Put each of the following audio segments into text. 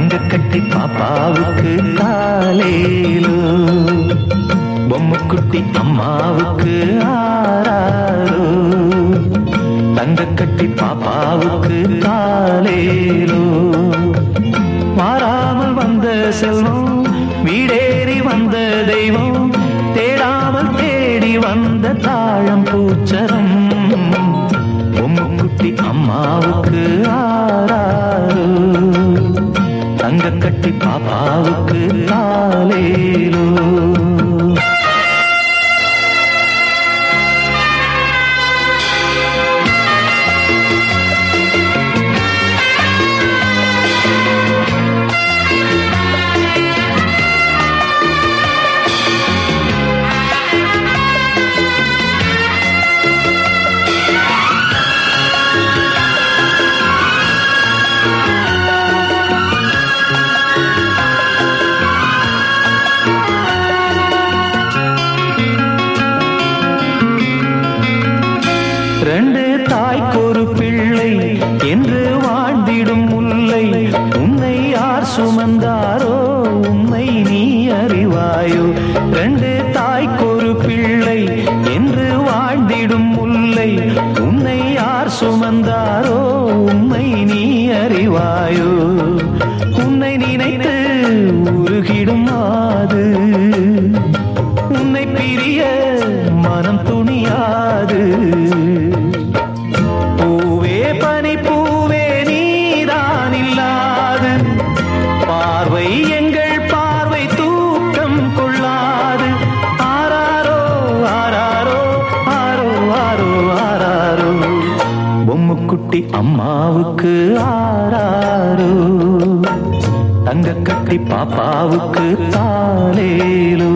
தங்க கட்டி பாப்பாவுக்கு காலேலோ பொம்முக்குட்டி அம்மாவுக்கு ஆராரோ தங்க கட்டி பாப்பாவுக்கு காலேலோ மாறாமல் வந்த செல்வம் வீடேறி வந்த தெய்வம் தேடாமல் தேடி வந்த தாழம் பூச்சரம் பொம்முக்குட்டி அம்மாவுக்கு ஆராரோ தங்க கட்டி பாப்பாவுக்கு காலேலோ ரெண்டு தாய்க்கொரு பிள்ளை என்று வாழ்ந்திடும் முல்லை உன்னை யார் சுமந்தாரோ உன்னை நீ அறிவாயோ ரெண்டு தாய்க்கொரு பிள்ளை என்று வாழ்ந்திடும் முல்லை உன்னை யார் சுமந்தாரோ உன்னை நீ அறிவாயோ உன்னை நினைத்து உருகிடும் மாது உன்னை பிரிய மனம் துணியாது பூவே பனி பூவே நீதான் இல்லாது பார்வை எங்கள் பார்வை தூக்கம் கொள்ளாது ஆராரோ ஆராரோ ஆரோ ஆரோ ஆராரோ பொம்முக்குட்டி அம்மாவுக்கு ஆராரோ தங்க கட்டி பாப்பாவுக்கு தாலேலோ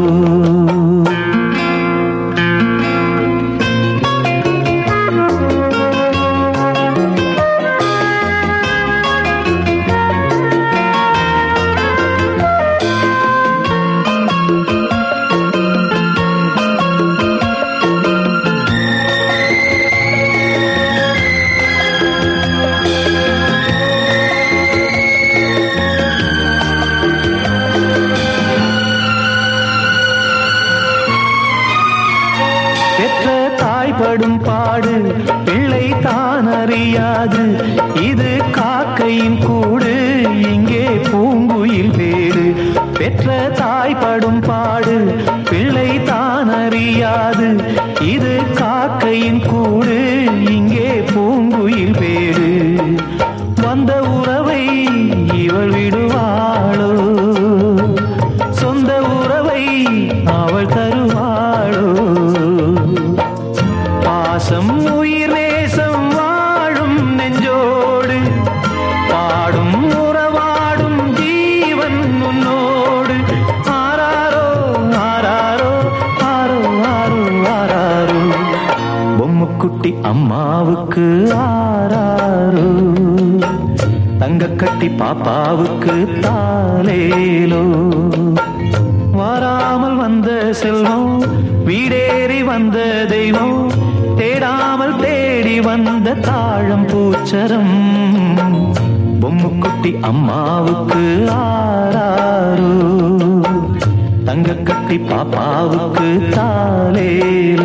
பெற்ற தாய்படும் பாடு பிள்ளை தான் அறியாது இது காக்கையின் கூடு இங்கே பூங்குயில் வேறு பெற்ற தாய்படும் பாடு பிள்ளை தான் அறியாது இது காக்கையின் கூடு இங்கே பூங்குயில் வேறு வந்த உறவை இவள் விடுவாளோ சொந்த உறவை அவள் தருவாளோ பாசம் உயிர் நேசம் வாழும் நெஞ்சோடு பாடும் உறவாடும் ஜீவன் உன்னோடு ஆராரோ ஆராரோ ஆரோ ஆரோ ஆராரோ பொம்முக்குட்டி அம்மாவுக்கு ஆராரோ தங்க கட்டி பாப்பாவுக்கு தாலேலோ வாராமல் வந்த செல்வம் வீடேறி வந்த தெய்வம் தேடாமல் தேடி வந்த தாழம் பூச்சரம் பொம்முக்குட்டி அம்மாவுக்கு ஆராரோ தங்க கட்டி பாப்பாவுக்கு தாலேலோ